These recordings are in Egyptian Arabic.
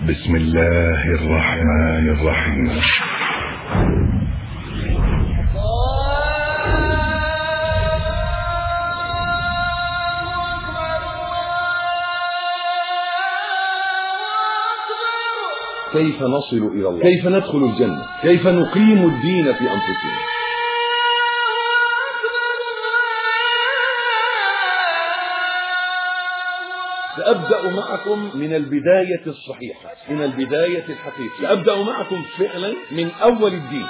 بسم الله الرحمن الرحيم كيف نصل إلى الله كيف ندخل الجنة كيف نقيم الدين في أنفسنا سأبدأ معكم من البداية الصحيحة من البداية الحقيقية سأبدأ معكم فعلا من أول الدين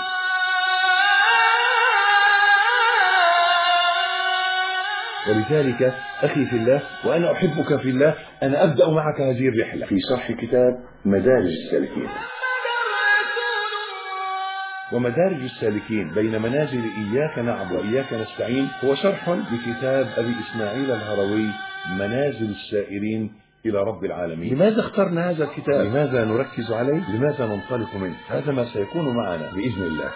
ولذلك أخي في الله وأنا أحبك في الله أنا أبدأ معك هذه الرحلة في شرح كتاب مدارج السالكين ومدارج السالكين بين منازل إياك نعبد وإياك نستعين هو شرح لكتاب أبي إسماعيل الهروي منازل السائرين إلى رب العالمين لماذا اخترنا هذا الكتاب لماذا نركز عليه لماذا ننطلق منه هذا ما سيكون معنا بإذن الله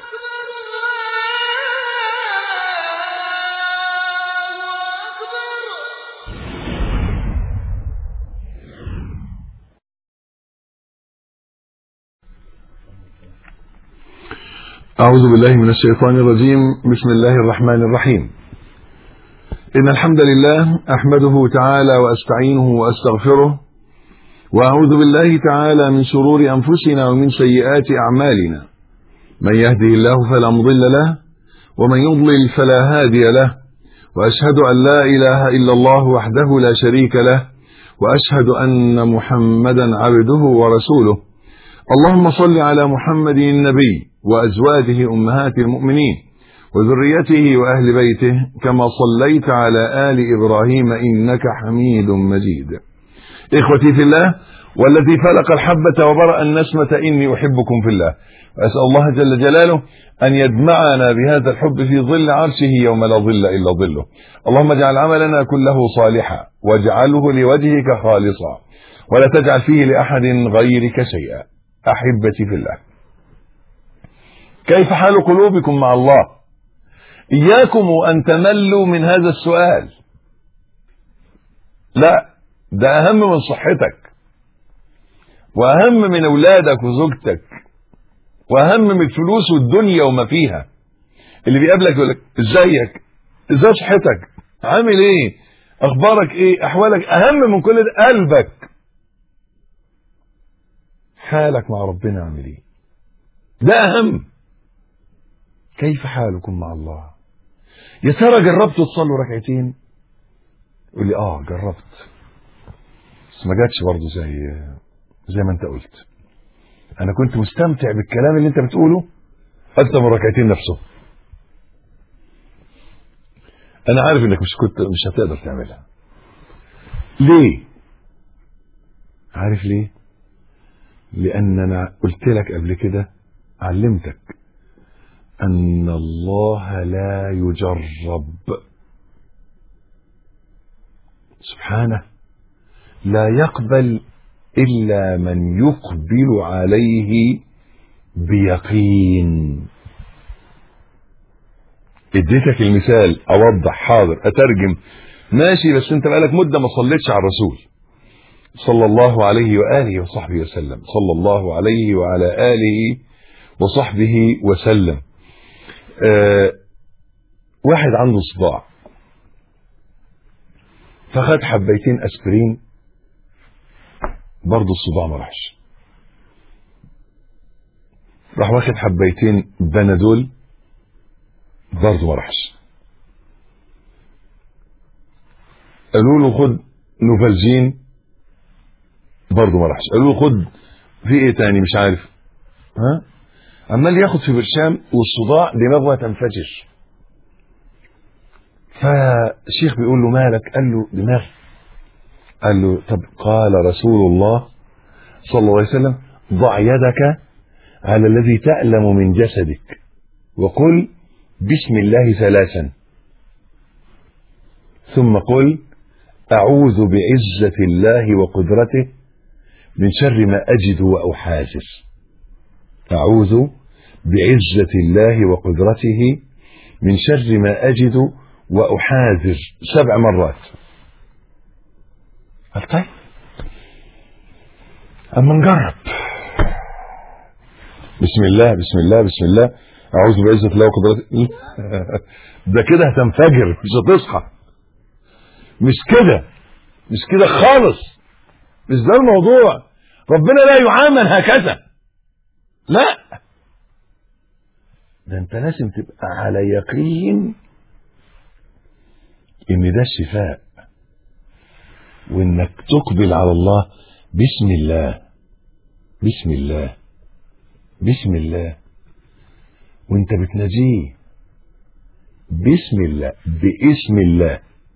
أعوذ بالله من الشيطان الرجيم بسم الله الرحمن الرحيم إن الحمد لله أحمده تعالى وأستعينه وأستغفره وأعوذ بالله تعالى من شرور أنفسنا ومن سيئات أعمالنا من يهده الله فلا مضل له ومن يضلل فلا هادي له وأشهد أن لا إله إلا الله وحده لا شريك له وأشهد أن محمدا عبده ورسوله اللهم صل على محمد النبي وأزواجه أمهات المؤمنين وذريته وأهل بيته كما صليت على آل إبراهيم إنك حميد مجيد إخوتي في الله والذي فلق الحبة وبرأ النسمة إني أحبكم في الله وأسأل الله جل جلاله أن يجمعنا بهذا الحب في ظل عرشه يوم لا ظل إلا ظله اللهم اجعل عملنا كله صالحا واجعله لوجهك خالصا ولا تجعل فيه لأحد غيرك شيئا أحبتي في الله كيف حال قلوبكم مع الله إياكم أن تملوا من هذا السؤال لا ده أهم من صحتك وأهم من أولادك وزوجتك وأهم من الفلوس والدنيا وما فيها اللي بيقابلك يقول لك ازيك ازاي صحتك عامل ايه اخبارك ايه احوالك اهم من كل ده قلبك حالك مع ربنا عامل ايه ده اهم كيف حالكم مع الله يا ترى جربتوا تصلوا ركعتين يقول لي اه جربت بس ما جاتش برضه زي زي ما انت قلت انا كنت مستمتع بالكلام اللي انت بتقوله اكتر من ركعتين نفسه انا عارف انك مش كنت مش هتقدر تعملها ليه عارف ليه لان انا قلت لك قبل كده علمتك ان الله لا يجرب سبحانه لا يقبل الا من يقبل عليه بيقين اديتك المثال اوضح حاضر اترجم ماشي بس انت بقالك مده ما صليتش على الرسول صلى الله عليه واله وصحبه وسلم صلى الله عليه وعلى اله وصحبه وسلم آه واحد عنده صداع فخد حبيتين اسبرين برضه الصداع ما راحش راح واخد حبيتين بنادول برضه ما راحش قالوا له خد نوفالجين برضه ما راحش قالوا له خد في ايه تاني مش عارف ها عمال ياخد في برشام والصداع دماغه هتنفجر فالشيخ بيقول له مالك قال له دماغي قال له طب قال رسول الله صلى الله عليه وسلم ضع يدك على الذي تألم من جسدك وقل بسم الله ثلاثا ثم قل أعوذ بعزة الله وقدرته من شر ما أجد وأحاذر أعوذ بعزة الله وقدرته من شر ما أجد وأحاذر سبع مرات قال طيب أما نجرب بسم الله بسم الله بسم الله اعوذ بعزة الله وقدرته ده كده هتنفجر مش هتصحى مش كده مش كده خالص مش ده الموضوع ربنا لا يعامل هكذا لا ده انت لازم تبقى على يقين ان ده الشفاء وانك تقبل على الله بسم الله بسم الله بسم الله وانت بتناجيه بسم الله باسم الله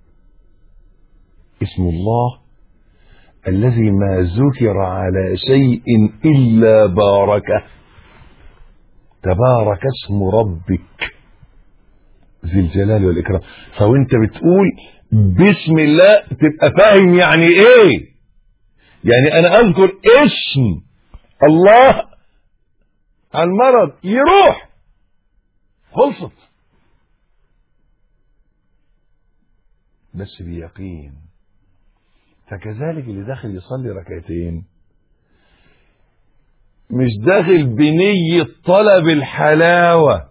اسم الله الذي ما ذكر على شيء الا باركه تبارك اسم ربك ذي الجلال والاكرام فوانت بتقول بسم الله تبقى فاهم يعني ايه يعني انا اذكر اسم الله على المرض يروح خلصت بس بيقين فكذلك اللي داخل يصلي ركعتين مش داخل بنية طلب الحلاوة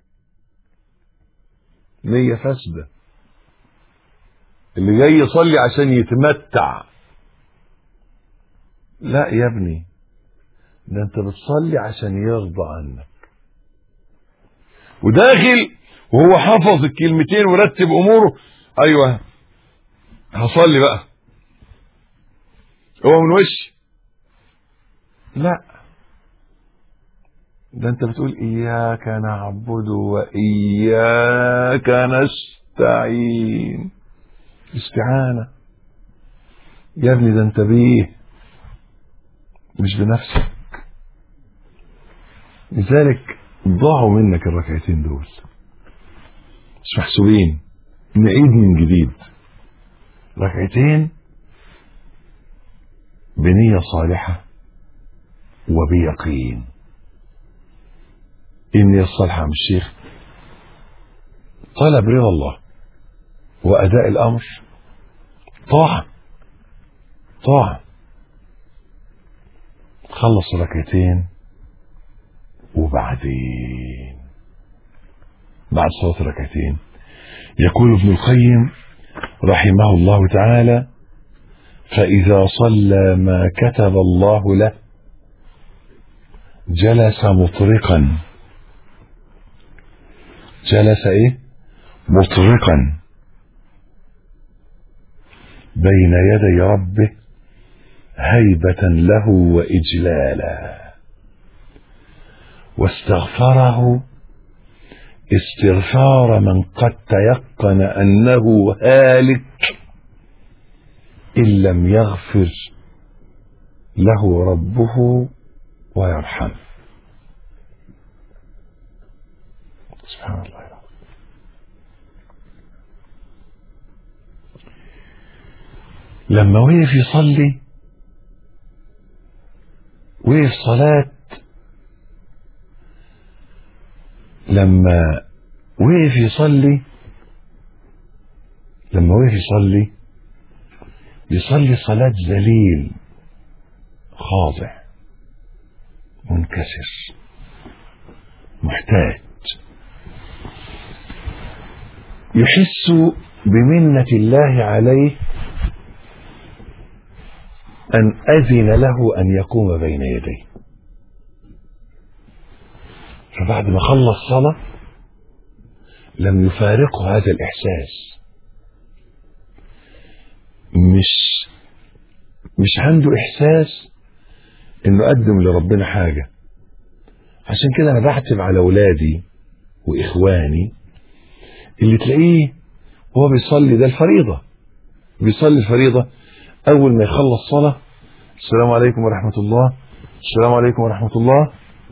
نية فاسدة اللي جاي يصلي عشان يتمتع لا يا ابني ده انت بتصلي عشان يرضى عنك وداخل وهو حافظ الكلمتين ورتب اموره ايوه هصلي بقى هو من وشي لا ده انت بتقول اياك نعبد واياك نستعين استعانة يا ابني ده انت بيه مش بنفسك لذلك ضاعوا منك الركعتين دول مش محسوبين نعيد من جديد ركعتين بنية صالحة وبيقين النية الصالحة من الشيخ طلب رضا الله وأداء الأمر طاعة طاعة خلص ركعتين وبعدين بعد صلاة الركعتين يقول ابن القيم رحمه الله تعالى فإذا صلى ما كتب الله له جلس مطرقا جلس ايه مطرقا بين يدي ربه هيبة له وإجلالا واستغفره استغفار من قد تيقن أنه هالك إن لم يغفر له ربه ويرحمه سبحان الله العظيم لما وقف يصلي وقف صلاة لما وقف يصلي لما وقف يصلي يصلي صلاة ذليل خاضع منكسر محتاج يحس بمنة الله عليه أن أذن له أن يقوم بين يديه فبعد ما خلص صلاة لم يفارقه هذا الإحساس مش مش عنده إحساس إنه قدم لربنا حاجة عشان كده أنا بحسب على أولادي وإخواني اللي تلاقيه وهو بيصلي ده الفريضة بيصلي الفريضة أول ما يخلص صلاة السلام عليكم ورحمة الله السلام عليكم ورحمة الله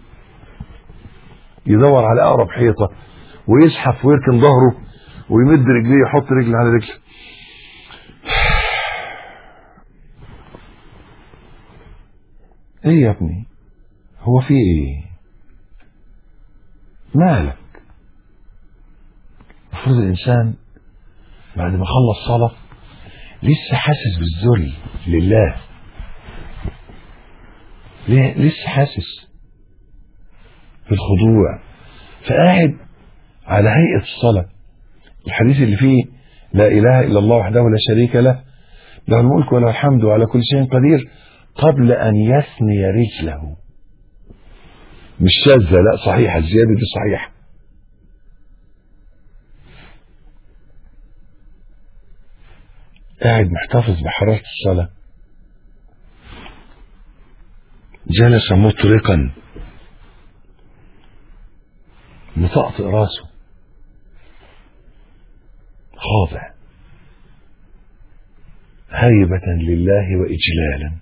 يدور على أقرب حيطة ويزحف ويركن ظهره ويمد رجليه يحط رجل على رجل ايه يا ابني هو في ايه مالك المفروض الانسان بعد ما خلص صلاه لسه حاسس بالذل لله ليه لسه حاسس في الخضوع فقاعد على هيئة الصلاة الحديث اللي فيه لا إله إلا الله وحده لا شريك له له الملك وله الحمد وعلى كل شيء قدير قبل أن يثني رجله مش شاذة لا صحيحة الزيادة دي صحيحة قاعد محتفظ بحرارة الصلاة جلس مطرقا مطأطئ راسه خاضع هيبة لله وإجلالا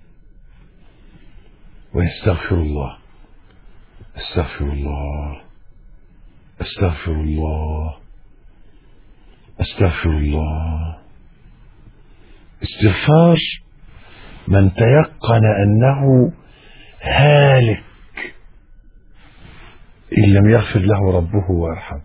ويستغفر الله استغفر الله استغفر الله استغفر الله استغفار من تيقن انه هالك ان لم يغفر له ربه ويرحمه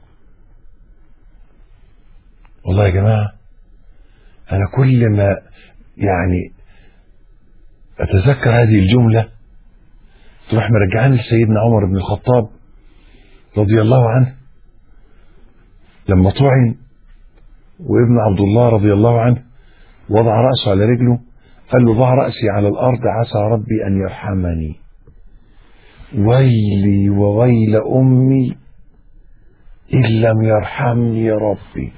والله يا جماعه انا كل ما يعني اتذكر هذه الجمله تروح مرجعاني لسيدنا عمر بن الخطاب رضي الله عنه لما طعن وابن عبد الله رضي الله عنه وضع رأسه على رجله قال له ضع رأسي على الأرض عسى ربي أن يرحمني ويلي وويل أمي إن لم يرحمني ربي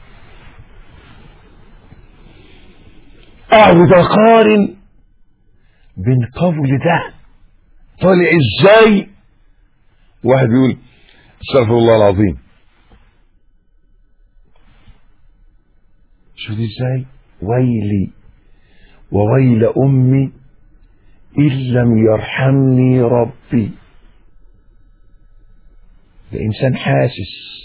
أقعد أقارن بين قول ده طالع ازاي واحد بيقول استغفر الله العظيم شو دي ازاي ويلي وويل امي ان لم يرحمني ربي ده انسان حاسس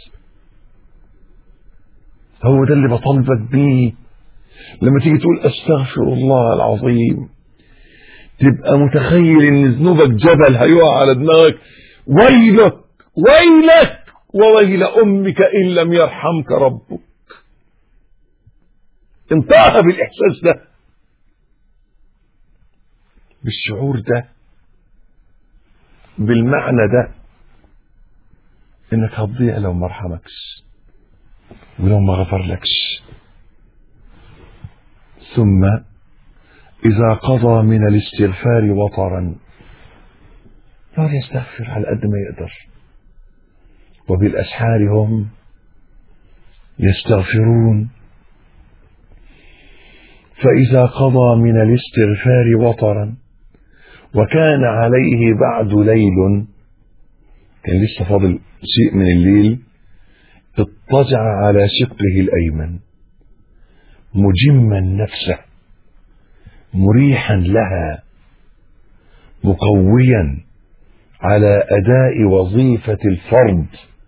هو ده اللي بطالبك بيه لما تيجي تقول استغفر الله العظيم تبقى متخيل ان ذنوبك جبل هيقع على دماغك ويلك ويلك وويل امك ان لم يرحمك ربك انتهى بالاحساس ده بالشعور ده بالمعنى ده انك هتضيع لو ما رحمكش ولو ما غفرلكش ثم إذا قضى من الاستغفار وطرا يقعد يستغفر على قد ما يقدر وبالأسحار هم يستغفرون فإذا قضى من الاستغفار وطرا وكان عليه بعد ليل كان لسه فاضل شيء من الليل اضطجع على شقه الأيمن مجما نفسه مريحا لها مقويا على اداء وظيفه الفرد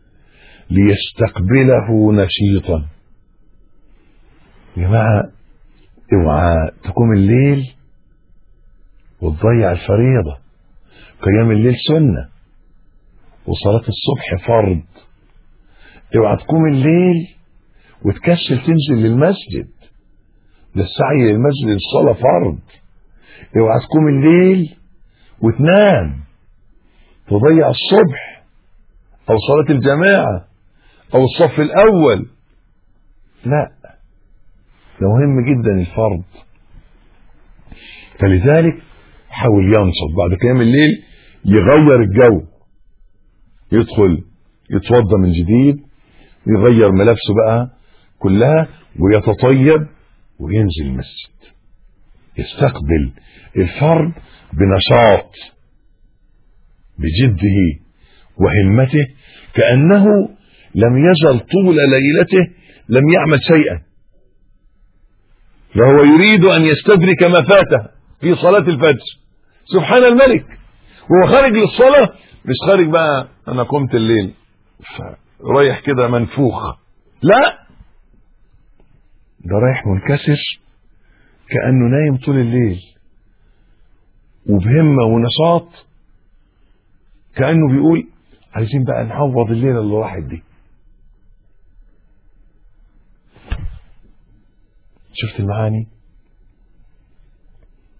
ليستقبله نشيطا يا جماعه اوعى تقوم الليل وتضيع الفريضه قيام الليل سنه وصلاه الصبح فرض اوعى تقوم الليل وتكسل تنزل للمسجد ده السعي للمسجد الصلاة فرض اوعى تقوم الليل وتنام تضيع الصبح او صلاة الجماعة او الصف الاول لا ده مهم جدا الفرض فلذلك حاول ينشط بعد قيام الليل يغير الجو يدخل يتوضى من جديد يغير ملابسه بقى كلها ويتطيب وينزل المسجد يستقبل الفرد بنشاط بجده وهمته كأنه لم يزل طول ليلته لم يعمل شيئا فهو يريد أن يستدرك ما فاته في صلاة الفجر سبحان الملك وهو خارج للصلاة مش خارج بقى أنا قمت الليل رايح كده منفوخ لا ده رايح منكسر كأنه نايم طول الليل وبهمة ونشاط كأنه بيقول عايزين بقى نعوض الليلة اللي راحت دي شفت المعاني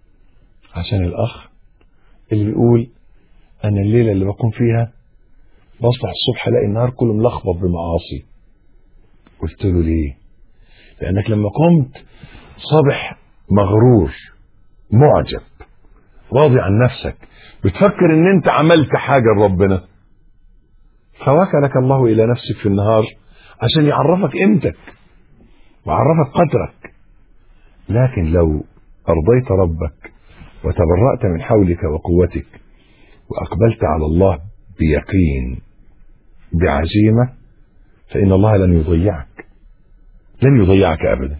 عشان الأخ اللي بيقول أنا الليلة اللي بقوم فيها بصبح الصبح الاقي النهار كله ملخبط بمعاصي قلت له ليه لانك لما قمت صبح مغرور معجب راضي عن نفسك بتفكر ان انت عملت حاجه لربنا فوكلك الله الى نفسك في النهار عشان يعرفك قيمتك ويعرفك قدرك لكن لو ارضيت ربك وتبرأت من حولك وقوتك واقبلت على الله بيقين بعزيمه فان الله لن يضيعك لن يضيعك ابدا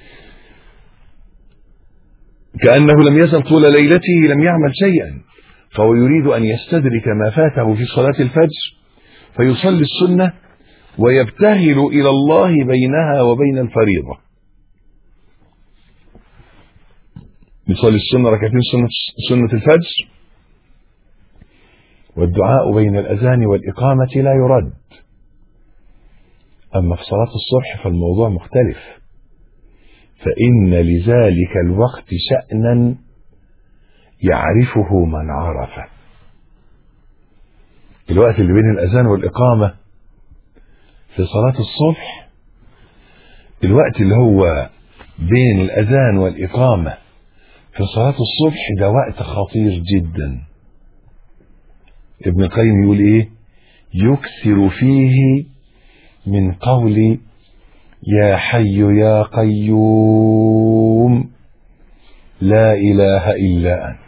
كانه لم يزل طول ليلته لم يعمل شيئا فهو يريد ان يستدرك ما فاته في صلاه الفجر فيصلي السنه ويبتهل الى الله بينها وبين الفريضه يصلي السنه ركعتين سنه سنه الفجر والدعاء بين الاذان والاقامه لا يرد اما في صلاه الصبح فالموضوع مختلف فان لذلك الوقت شانا يعرفه من عرفه الوقت اللي بين الاذان والاقامه في صلاه الصبح الوقت اللي هو بين الاذان والاقامه في صلاه الصبح ده وقت خطير جدا ابن القيم يقول ايه يكثر فيه من قول يا حي يا قيوم لا اله الا انت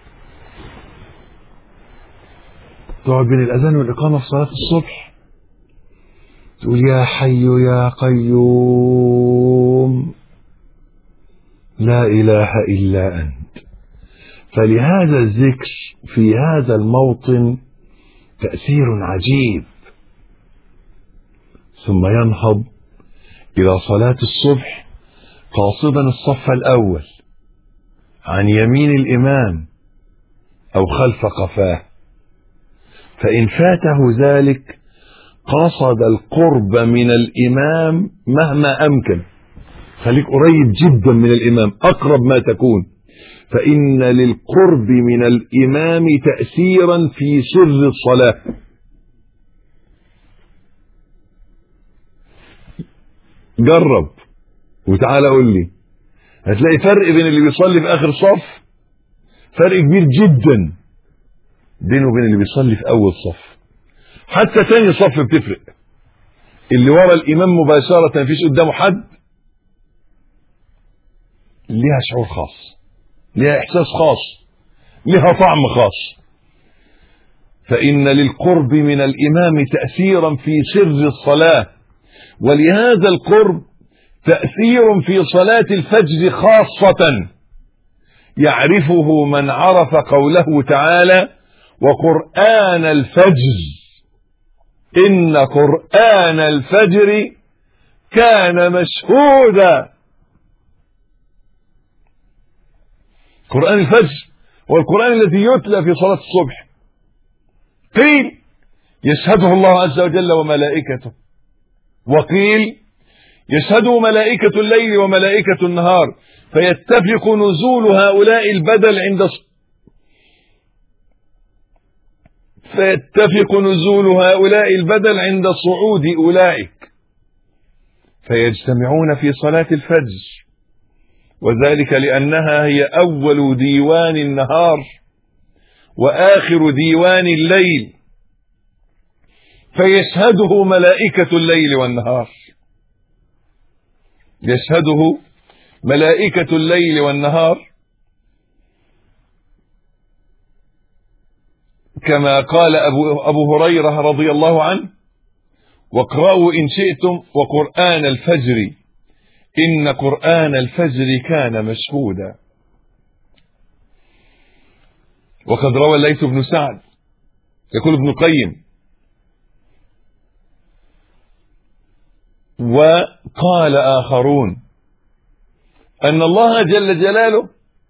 تقعد بين الاذان والاقامه في صلاه الصبح تقول يا حي يا قيوم لا اله الا انت فلهذا الذكر في هذا الموطن تاثير عجيب ثم ينهض الى صلاه الصبح قاصدا الصف الاول عن يمين الامام او خلف قفاه فان فاته ذلك قصد القرب من الامام مهما امكن خليك قريب جدا من الامام اقرب ما تكون فان للقرب من الامام تاثيرا في سر الصلاه جرب وتعالى قول لي هتلاقي فرق بين اللي بيصلي في اخر صف فرق كبير جدا بينه وبين اللي بيصلي في اول صف حتى تاني صف بتفرق اللي ورا الامام مباشره مفيش قدامه حد ليها شعور خاص ليها احساس خاص ليها طعم خاص فان للقرب من الامام تاثيرا في سر الصلاه ولهذا القرب تاثير في صلاه الفجر خاصه يعرفه من عرف قوله تعالى وقران الفجر ان قران الفجر كان مشهودا قران الفجر هو القران الذي يتلى في صلاه الصبح قيل يشهده الله عز وجل وملائكته وقيل يشهده ملائكة الليل وملائكة النهار فيتفق نزول هؤلاء البدل عند فيتفق نزول هؤلاء البدل عند صعود أولئك فيجتمعون في صلاة الفجر وذلك لأنها هي أول ديوان النهار وآخر ديوان الليل فيشهده ملائكة الليل والنهار يشهده ملائكة الليل والنهار كما قال أبو, أبو هريرة رضي الله عنه واقرأوا إن شئتم وقرآن الفجر إن قرآن الفجر كان مشهودا وقد روى الليث بن سعد يقول ابن القيم وقال آخرون أن الله جل جلاله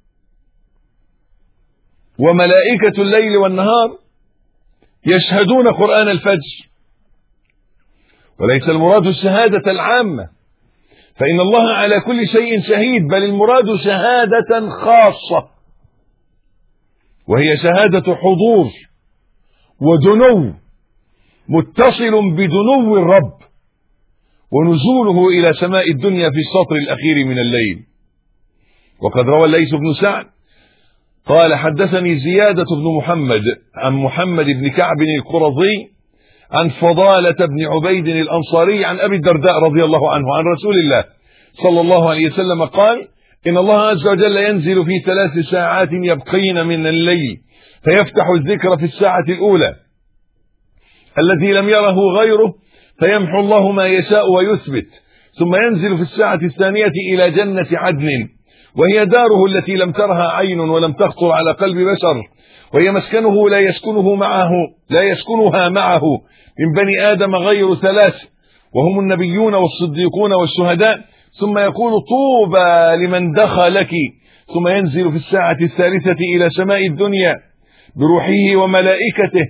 وملائكة الليل والنهار يشهدون قرآن الفجر وليس المراد الشهادة العامة فإن الله على كل شيء شهيد بل المراد شهادة خاصة وهي شهادة حضور ودنو متصل بدنو الرب ونزوله إلى سماء الدنيا في السطر الأخير من الليل وقد روى الليث بن سعد قال حدثني زيادة بن محمد عن محمد بن كعب القرظي عن فضالة بن عبيد الأنصاري عن أبي الدرداء رضي الله عنه عن رسول الله صلى الله عليه وسلم قال إن الله عز وجل ينزل في ثلاث ساعات يبقين من الليل فيفتح الذكر في الساعة الأولى الذي لم يره غيره فيمحو الله ما يشاء ويثبت ثم ينزل في الساعة الثانية إلى جنة عدن وهي داره التي لم ترها عين ولم تخطر على قلب بشر وهي مسكنه لا يسكنه معه لا يسكنها معه من بني آدم غير ثلاث وهم النبيون والصديقون والشهداء ثم يقول طوبى لمن دخلك ثم ينزل في الساعة الثالثة إلى سماء الدنيا بروحه وملائكته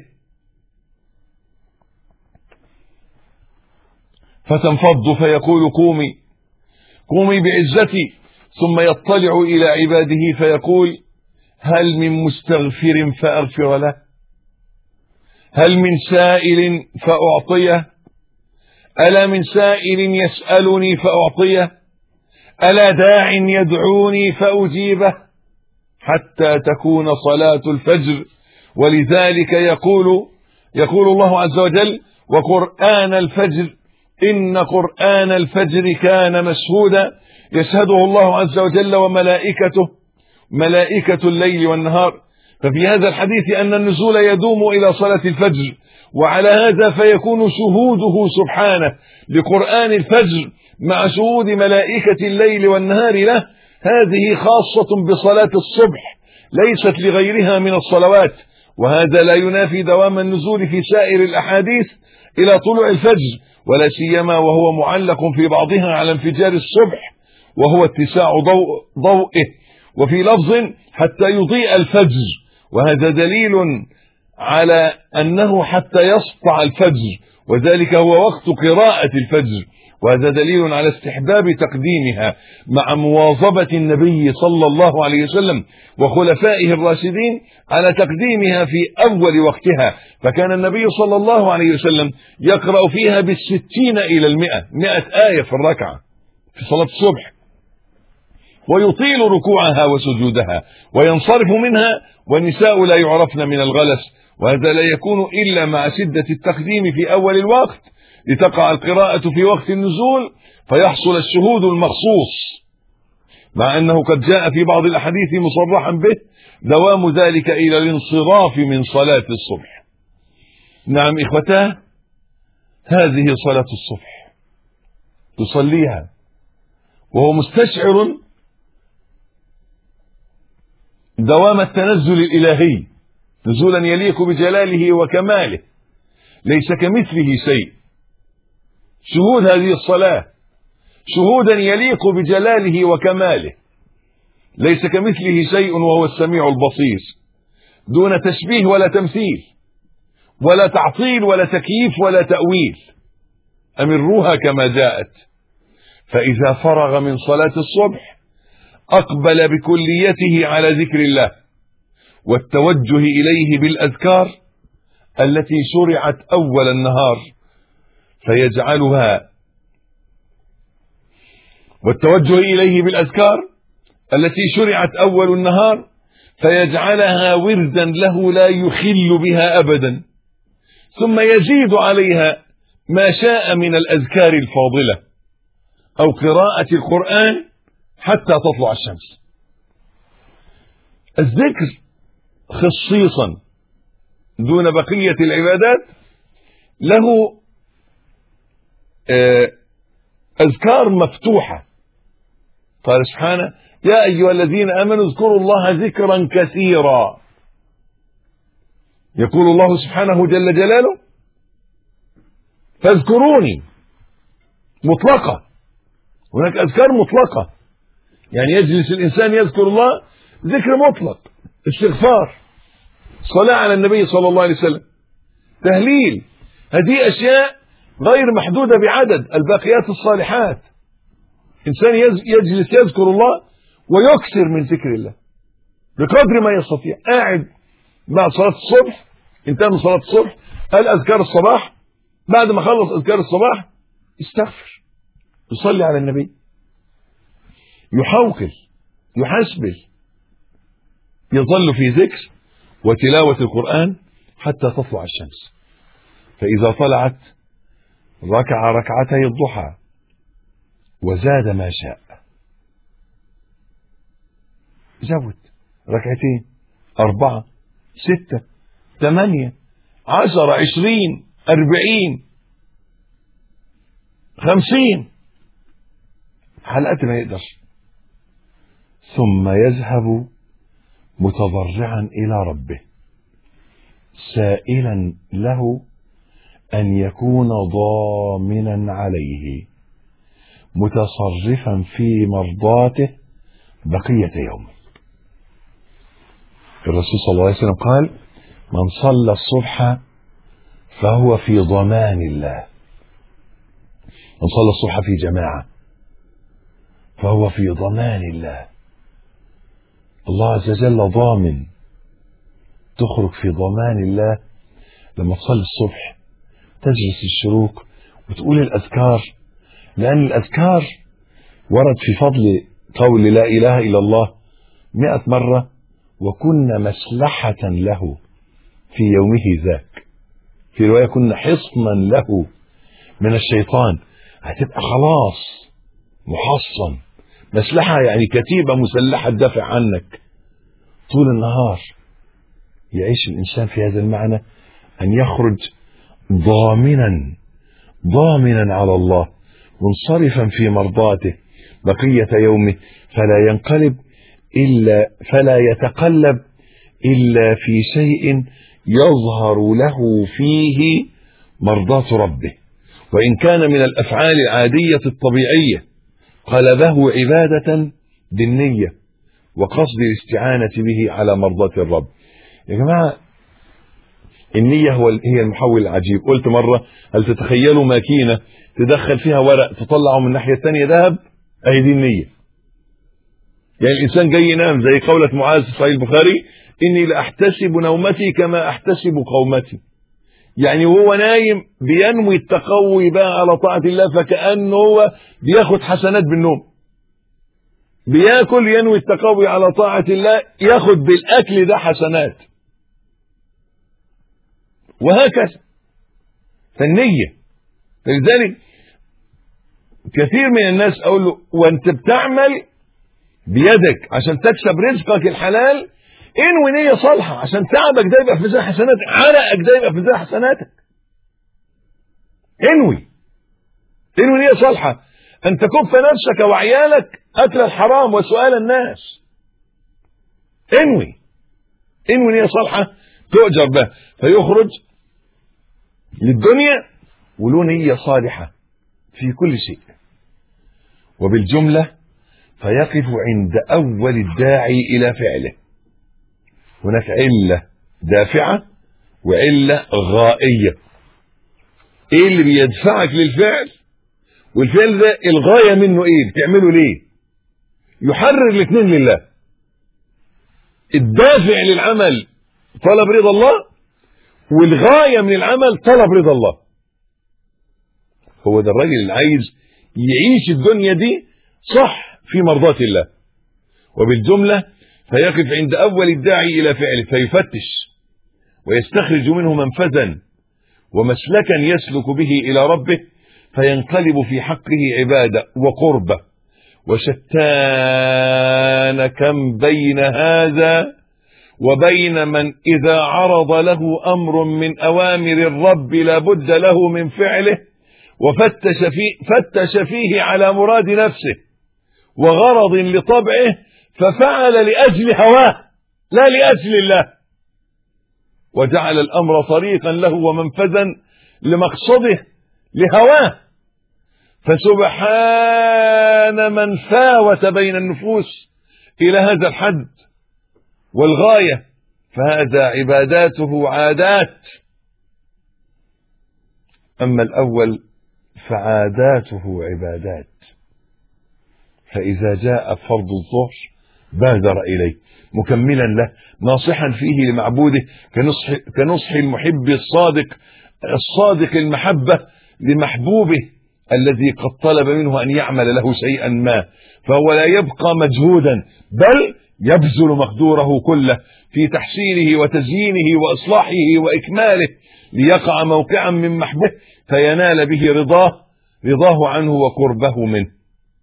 فتنفض فيقول قومي قومي بعزتي ثم يطلع إلى عباده فيقول هل من مستغفر فأغفر له هل من سائل فأعطيه ألا من سائل يسألني فأعطيه ألا داع يدعوني فأجيبه حتى تكون صلاة الفجر ولذلك يقول يقول الله عز وجل وقرآن الفجر إن قرآن الفجر كان مشهودا يشهده الله عز وجل وملائكته ملائكة الليل والنهار ففي هذا الحديث أن النزول يدوم إلى صلاة الفجر وعلى هذا فيكون شهوده سبحانه لقرآن الفجر مع شهود ملائكة الليل والنهار له هذه خاصة بصلاة الصبح ليست لغيرها من الصلوات وهذا لا ينافي دوام النزول في سائر الأحاديث إلى طلوع الفجر ولا سيما وهو معلق في بعضها على انفجار الصبح وهو اتساع ضوء ضوئه وفي لفظ حتى يضيء الفجر وهذا دليل على أنه حتى يسطع الفجر وذلك هو وقت قراءة الفجر وهذا دليل على استحباب تقديمها مع مواظبة النبي صلى الله عليه وسلم وخلفائه الراشدين على تقديمها في أول وقتها فكان النبي صلى الله عليه وسلم يقرأ فيها بالستين إلى المئة مئة آية في الركعة في صلاة الصبح ويطيل ركوعها وسجودها وينصرف منها والنساء لا يعرفن من الغلس وهذا لا يكون إلا مع شدة التقديم في أول الوقت لتقع القراءة في وقت النزول فيحصل الشهود المخصوص مع أنه قد جاء في بعض الأحاديث مصرحا به دوام ذلك إلى الانصراف من صلاة الصبح نعم إخوتاه هذه صلاة الصبح تصليها وهو مستشعر دوام التنزل الإلهي نزولا يليق بجلاله وكماله ليس كمثله شيء شهود هذه الصلاة شهودا يليق بجلاله وكماله ليس كمثله شيء وهو السميع البصير دون تشبيه ولا تمثيل ولا تعطيل ولا تكييف ولا تأويل أمروها كما جاءت فإذا فرغ من صلاة الصبح أقبل بكليته على ذكر الله والتوجه إليه بالأذكار التي شرعت أول النهار فيجعلها والتوجه إليه بالأذكار التي شرعت أول النهار فيجعلها وردا له لا يخل بها أبدا ثم يزيد عليها ما شاء من الأذكار الفاضلة أو قراءة القرآن حتى تطلع الشمس الذكر خصيصا دون بقية العبادات له أذكار مفتوحة قال سبحانه يا أيها الذين آمنوا اذكروا الله ذكرا كثيرا يقول الله سبحانه جل جلاله فاذكروني مطلقة هناك أذكار مطلقة يعني يجلس الإنسان يذكر الله ذكر مطلق استغفار صلاة على النبي صلى الله عليه وسلم تهليل هذه أشياء غير محدودة بعدد الباقيات الصالحات إنسان يجلس يذكر الله ويكثر من ذكر الله بقدر ما يستطيع قاعد مع صلاة الصبح انتهى من صلاة الصبح قال أذكار الصباح بعد ما خلص اذكار الصباح استغفر يصلي على النبي يحوكل يحسبل يظل في ذكر وتلاوة القرآن حتى تطلع الشمس فإذا طلعت ركع ركعتي الضحى وزاد ما شاء زود ركعتين أربعة ستة ثمانية عشرة عشرين أربعين خمسين على قد ما يقدر ثم يذهب متضرعا إلى ربه سائلا له أن يكون ضامنا عليه متصرفا في مرضاته بقية يومه الرسول صلى الله عليه وسلم قال من صلى الصبح فهو في ضمان الله من صلى الصبح في جماعة فهو في ضمان الله الله عز وجل ضامن تخرج في ضمان الله لما تصلي الصبح تجلس الشروق وتقول الأذكار لأن الأذكار ورد في فضل قول لا إله إلا الله مئة مرة وكن مسلحة له في يومه ذاك في رواية كنا حصنا له من الشيطان هتبقى خلاص محصن مسلحة يعني كتيبة مسلحة تدافع عنك طول النهار يعيش الإنسان في هذا المعنى أن يخرج ضامنا ضامنا على الله منصرفا في مرضاته بقية يومه فلا ينقلب إلا فلا يتقلب إلا في شيء يظهر له فيه مرضاة ربه وإن كان من الأفعال العادية الطبيعية قلبه عبادة بالنية وقصد الاستعانة به على مرضاة الرب يا جماعة النية هو هي المحول العجيب قلت مرة هل تتخيلوا ماكينة تدخل فيها ورق تطلعه من الناحية الثانية ذهب أهي دي النية يعني الإنسان جاي ينام زي قولة معاذ في صحيح البخاري إني لأحتسب نومتي كما أحتسب قومتي يعني وهو نايم بينوي التقوي بقى على طاعة الله فكأنه هو بياخد حسنات بالنوم بياكل ينوي التقوي على طاعة الله ياخد بالأكل ده حسنات وهكذا فالنية فلذلك كثير من الناس أقول له وأنت بتعمل بيدك عشان تكسب رزقك الحلال انوي نية صالحة عشان تعبك ده يبقى في ميزان حسناتك عرقك ده يبقى في ميزان حسناتك انوي انوي نية صالحة أن تكف نفسك وعيالك أكل الحرام وسؤال الناس انوي انوي نية صالحة تؤجر بها فيخرج للدنيا وله نية صالحة في كل شيء وبالجملة فيقف عند أول الداعي إلى فعله هناك علة دافعة وعلة غائية ايه اللي بيدفعك للفعل والفعل ده الغاية منه ايه بتعمله ليه يحرر الاثنين لله الدافع للعمل طلب رضا الله والغاية من العمل طلب رضا الله هو ده الراجل اللي عايز يعيش الدنيا دي صح في مرضاة الله وبالجملة فيقف عند أول الداعي إلى فعله فيفتش ويستخرج منه منفذا ومسلكا يسلك به إلى ربه فينقلب في حقه عبادة وقربة وشتان كم بين هذا وبين من إذا عرض له أمر من أوامر الرب لابد له من فعله وفتش فيه, فتش فيه على مراد نفسه وغرض لطبعه ففعل لأجل هواه لا لأجل الله وجعل الأمر طريقا له ومنفذا لمقصده لهواه فسبحان من فاوت بين النفوس إلى هذا الحد والغاية فهذا عباداته عادات أما الأول فعاداته عبادات فإذا جاء فرض الظهر بادر إليه مكملا له ناصحا فيه لمعبوده كنصح, كنصح المحب الصادق الصادق المحبة لمحبوبه الذي قد طلب منه أن يعمل له شيئا ما فهو لا يبقى مجهودا بل يبذل مقدوره كله في تحسينه وتزيينه وإصلاحه وإكماله ليقع موقعا من محبوبه فينال به رضاه رضاه عنه وقربه منه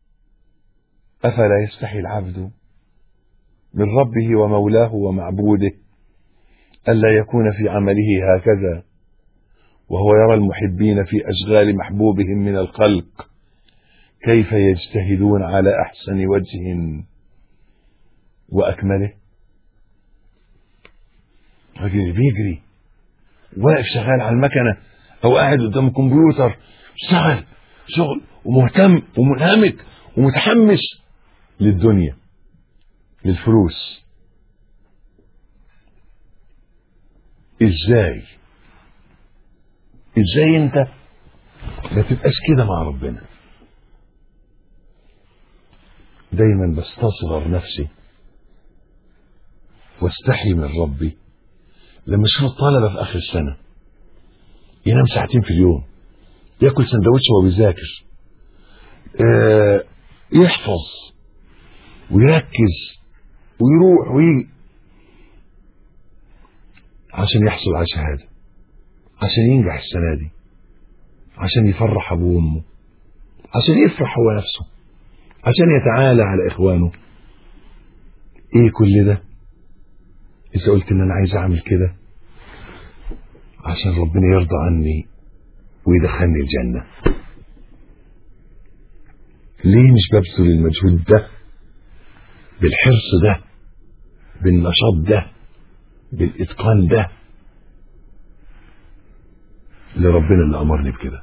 أفلا يستحي العبد من ربه ومولاه ومعبوده ألا يكون في عمله هكذا وهو يرى المحبين في أشغال محبوبهم من الخلق كيف يجتهدون على أحسن وجه وأكمله راجل بيجري واقف شغال على المكنة أو قاعد قدام الكمبيوتر اشتغل شغل ومهتم ومنهمك ومتحمس للدنيا للفلوس ازاي ازاي انت ما تبقاش كده مع ربنا دايما بستصغر نفسي واستحي من ربي لما اشوف الطلبه في اخر السنه ينام ساعتين في اليوم ياكل سندوتش وهو بيذاكر آه يحفظ ويركز ويروح ويجي عشان يحصل على شهاده عشان ينجح السنه دي عشان يفرح ابوه وامه عشان يفرح هو نفسه عشان يتعالى على اخوانه ايه كل ده اذا قلت ان انا عايز اعمل كده عشان ربنا يرضى عني ويدخلني الجنة ليه مش ببذل المجهود ده بالحرص ده بالنشاط ده بالإتقان ده لربنا اللي أمرني بكده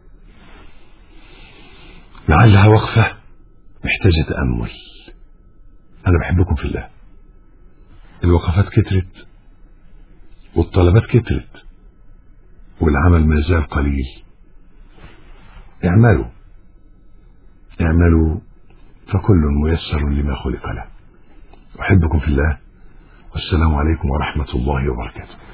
لعلها وقفة محتاجة تأمل أنا بحبكم في الله الوقفات كترت والطلبات كترت والعمل ما زال قليل اعملوا اعملوا فكل ميسر لما خلق له أحبكم في الله والسلام عليكم ورحمة الله وبركاته